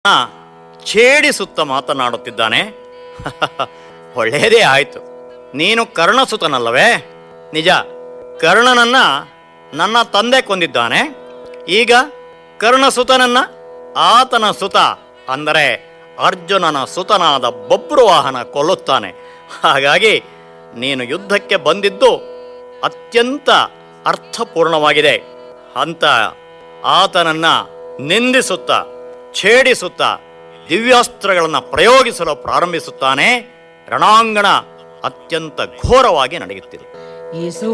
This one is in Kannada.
ಆ, ಛೇಡಿಸುತ್ತ ಮಾತನಾಡುತ್ತಿದ್ದಾನೆ ಒಳ್ಳೆಯದೇ ಆಯಿತು ನೀನು ಕರ್ಣಸುತನಲ್ಲವೇ ನಿಜ ಕರ್ಣನನ್ನ ನನ್ನ ತಂದೆ ಕೊಂದಿದ್ದಾನೆ ಈಗ ಕರ್ಣಸುತನನ್ನ ಆತನ ಸುತ ಅಂದರೆ ಅರ್ಜುನನ ಸುತನಾದ ಬಬ್ರುವಾಹನ ಕೊಲ್ಲುತ್ತಾನೆ ಹಾಗಾಗಿ ನೀನು ಯುದ್ಧಕ್ಕೆ ಬಂದಿದ್ದು ಅತ್ಯಂತ ಅರ್ಥಪೂರ್ಣವಾಗಿದೆ ಅಂತ ಆತನನ್ನ ನಿಂದಿಸುತ್ತಾ ಛೇಡಿಸುತ್ತಾ ದಿವ್ಯಾಸ್ತ್ರಗಳನ್ನು ಪ್ರಯೋಗಿಸಲು ಪ್ರಾರಂಭಿಸುತ್ತಾನೆ ರಣಾಂಗಣ ಅತ್ಯಂತ ಘೋರವಾಗಿ ನಡೆಯುತ್ತಿದೆ ಏಸು